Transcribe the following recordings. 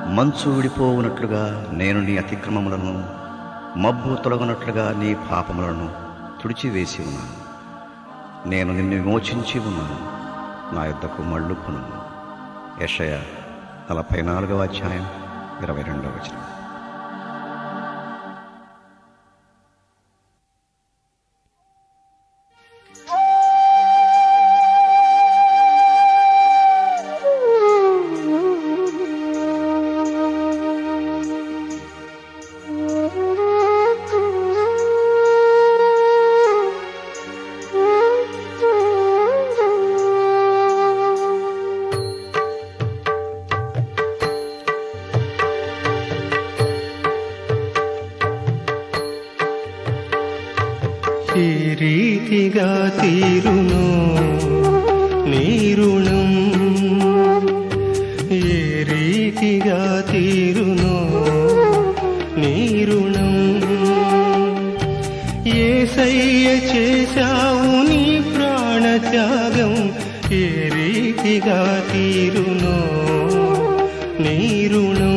మంచు విడిపోవునట్లుగా నేను నీ అతిక్రమములను మబ్బు తొలగునట్లుగా నీ పాపములను తుడిచివేసి ఉన్నాను నేను నిన్ను విమోచించి ఉన్నాను నా యొద్దకు మళ్ళుకును యషయ నలభై నాలుగవ అధ్యాయం ఇరవై రెండవ వచనం ఈ రీతిగా తీరును నీ రుణం ఏ రీతిగా తీరును నీ రుణం ఏసయ్య చేశావు నీ ప్రాణ త్యాగం ఏ రీతిగా తీరును నీ రుణం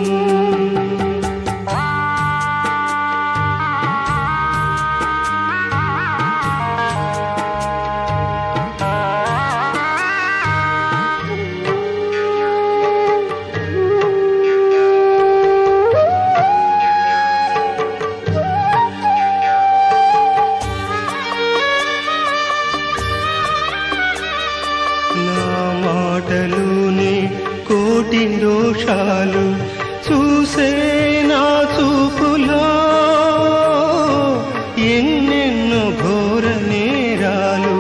నా మాటలునే కోటి దోషాలు చూసే నా చూపులో ఎన్నెన్నో ఘోర నేరాలు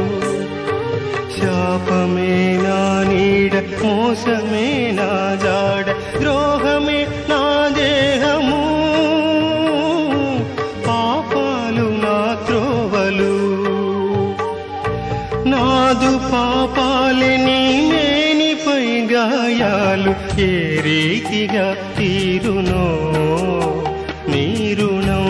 శాపమే నా నీడ మోసమే నా జాడ ద్రోహమే నా దేహము పాపాలు నా త్రోవలు నాదు పాపాలని నేనిపై గాయాలు ఏ రీతిగా తీరునో నీ రుణం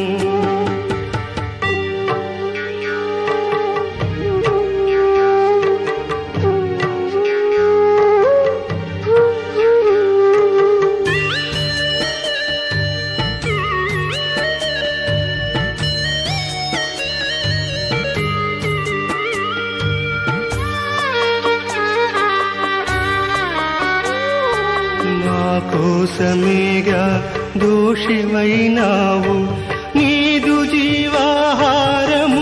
నా కోసమేగా దోషివైనావు నీదు జీవాహారము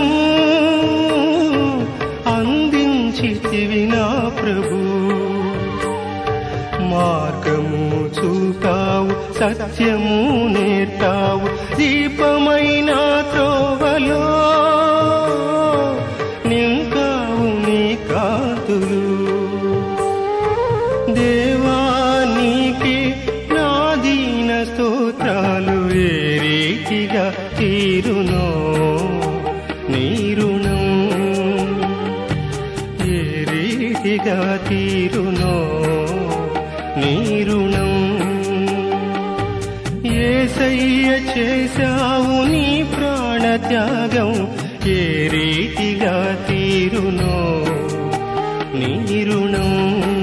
అందించితివి నా ప్రభు మార్గము చూపావు సత్యము నేర్తావు దీపమైన త్రోవలో నింకావు నీ కాతులు దేవానికి నా దీన స్తోత్రాలు ఏ రీతిగా తీరునో నీ రుణం ఏ రీతిగా తీరునో నీ రుణం ఏసయ్య చేశావు నీ ప్రాణ త్యాగం ఏ రీతిగా తీరునో నీ రుణం